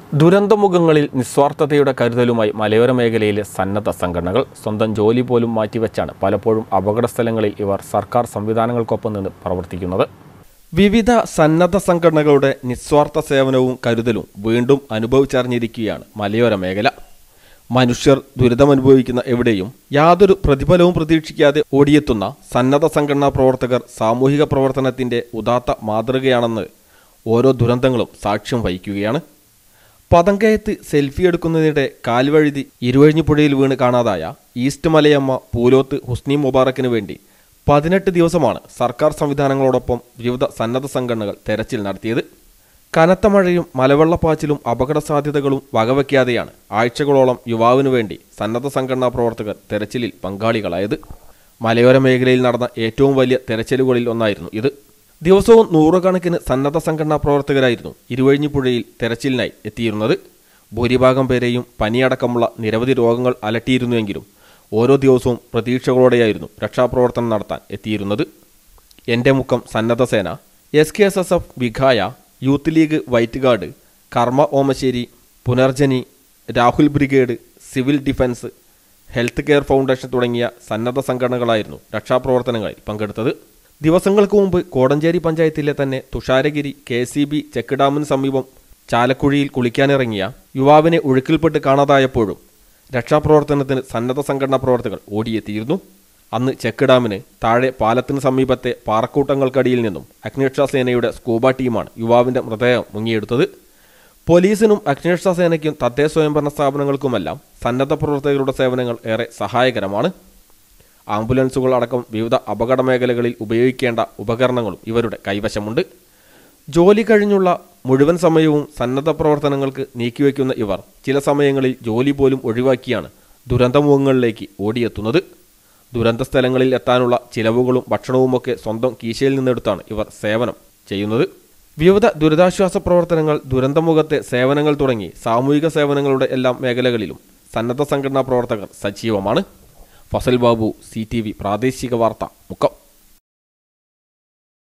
ദുരന്തമുഖങ്ങളിൽ നിസ്വാർത്ഥതയുടെ കരുതലുമായി മലയോര മേഖലയിലെ സന്നദ്ധ സംഘടനകൾ സ്വന്തം ജോലി പോലും മാറ്റിവെച്ചാണ് പലപ്പോഴും അപകട സ്ഥലങ്ങളിൽ ഇവർ സർക്കാർ സംവിധാനങ്ങൾക്കൊപ്പം നിന്ന് പ്രവർത്തിക്കുന്നത് വിവിധ സന്നദ്ധ സംഘടനകളുടെ നിസ്വാർത്ഥ സേവനവും കരുതലും വീണ്ടും അനുഭവിച്ചറിഞ്ഞിരിക്കുകയാണ് മലയോര മേഖല മനുഷ്യർ ദുരിതമനുഭവിക്കുന്ന എവിടെയും യാതൊരു പ്രതിഫലവും പ്രതീക്ഷിക്കാതെ ഓടിയെത്തുന്ന സന്നദ്ധ സംഘടനാ പ്രവർത്തകർ സാമൂഹിക പ്രവർത്തനത്തിന്റെ ഉദാത്ത മാതൃകയാണെന്ന് ഓരോ ദുരന്തങ്ങളും സാക്ഷ്യം വഹിക്കുകയാണ് പതങ്കയത്ത് സെൽഫി എടുക്കുന്നതിനിടെ കാൽവഴുതി ഇരുവഴിഞ്ഞിപ്പുഴയിൽ വീണ് കാണാതായ ഈസ്റ്റ് മലയമ്മ പൂലോത്ത് ഹുസ്നി മുബാറക്കിന് വേണ്ടി പതിനെട്ട് ദിവസമാണ് സർക്കാർ സംവിധാനങ്ങളോടൊപ്പം വിവിധ സന്നദ്ധ സംഘടനകൾ തെരച്ചിൽ നടത്തിയത് കനത്ത മഴയും മലവെള്ളപ്പാച്ചിലും അപകട സാധ്യതകളും വകവയ്ക്കാതെയാണ് ആഴ്ചകളോളം യുവാവിനു വേണ്ടി സന്നദ്ധ സംഘടനാ പ്രവർത്തകർ തെരച്ചിലിൽ പങ്കാളികളായത് മലയോര മേഖലയിൽ നടന്ന ഏറ്റവും വലിയ തെരച്ചിലുകളിൽ ഒന്നായിരുന്നു ഇത് ദിവസവും നൂറുകണക്കിന് സന്നദ്ധ സംഘടനാ പ്രവർത്തകരായിരുന്നു ഇരുവഴിഞ്ഞിപ്പുഴയിൽ തെരച്ചിലിനായി എത്തിയിരുന്നത് ഭൂരിഭാഗം പേരെയും പനിയടക്കമുള്ള നിരവധി രോഗങ്ങൾ അലട്ടിയിരുന്നുവെങ്കിലും ഓരോ ദിവസവും പ്രതീക്ഷകളോടെയായിരുന്നു രക്ഷാപ്രവർത്തനം നടത്താൻ എത്തിയിരുന്നത് എൻ്റെ മുക്കം സന്നദ്ധ സേന S K S S F വിഘായ youth league white guard Karma Omassery Punarjani Rahul brigade civil defence health care foundation തുടങ്ങിയ സന്നദ്ധ സംഘടനകളായിരുന്നു രക്ഷാപ്രവർത്തനങ്ങളിൽ പങ്കെടുത്തത് ദിവസങ്ങൾക്ക് മുമ്പ് കോടഞ്ചേരി പഞ്ചായത്തിലെ തന്നെ Thusharagiri K C B check ഡാമിന് സമീപം ചാലക്കുഴിയിൽ കുളിക്കാനിറങ്ങിയ യുവാവിനെ ഒഴുക്കിൽപ്പെട്ട് കാണാതായപ്പോഴും രക്ഷാപ്രവർത്തനത്തിന് സന്നദ്ധ സംഘടനാ പ്രവർത്തകർ ഓടിയെത്തിയിരുന്നു അന്ന് ചെക്ക് ഡാമിന് താഴെ പാലത്തിന് സമീപത്തെ പാറക്കൂട്ടങ്ങൾക്കടിയിൽ നിന്നും അഗ്നിരക്ഷാ സേനയുടെ സ്കൂബ ടീമാണ് യുവാവിന്റെ മൃതദേഹം മുങ്ങിയെടുത്തത് പോലീസിനും അഗ്നിരക്ഷാ സേനയ്ക്കും തദ്ദേശ സ്വയംഭരണ സ്ഥാപനങ്ങൾക്കുമെല്ലാം സന്നദ്ധ പ്രവർത്തകരുടെ സേവനങ്ങൾ ഏറെ സഹായകരമാണ് ആംബുലൻസുകൾ അടക്കം വിവിധ അപകട മേഖലകളിൽ ഉപയോഗിക്കേണ്ട ഉപകരണങ്ങളും ഇവരുടെ കൈവശമുണ്ട് ജോലി കഴിഞ്ഞുള്ള മുഴുവൻ സമയവും സന്നദ്ധ പ്രവർത്തനങ്ങൾക്ക് നീക്കിവെക്കുന്ന ഇവർ ചില സമയങ്ങളിൽ ജോലി പോലും ഒഴിവാക്കിയാണ് ദുരന്തമുഖങ്ങളിലേക്ക് ഓടിയെത്തുന്നത് ദുരന്ത സ്ഥലങ്ങളിൽ എത്താനുള്ള ചിലവുകളും ഭക്ഷണവുമൊക്കെ സ്വന്തം കീശയിൽ നിന്നെടുത്താണ് ഇവർ സേവനം ചെയ്യുന്നത് വിവിധ ദുരിതാശ്വാസ പ്രവർത്തനങ്ങൾ ദുരന്തമുഖത്തെ സേവനങ്ങൾ തുടങ്ങി സാമൂഹിക സേവനങ്ങളുടെ എല്ലാ മേഖലകളിലും സന്നദ്ധ സംഘടനാ പ്രവർത്തകർ സജീവമാണ് Fasal Babu C T V പ്രാദേശിക വാർത്ത മുക്കം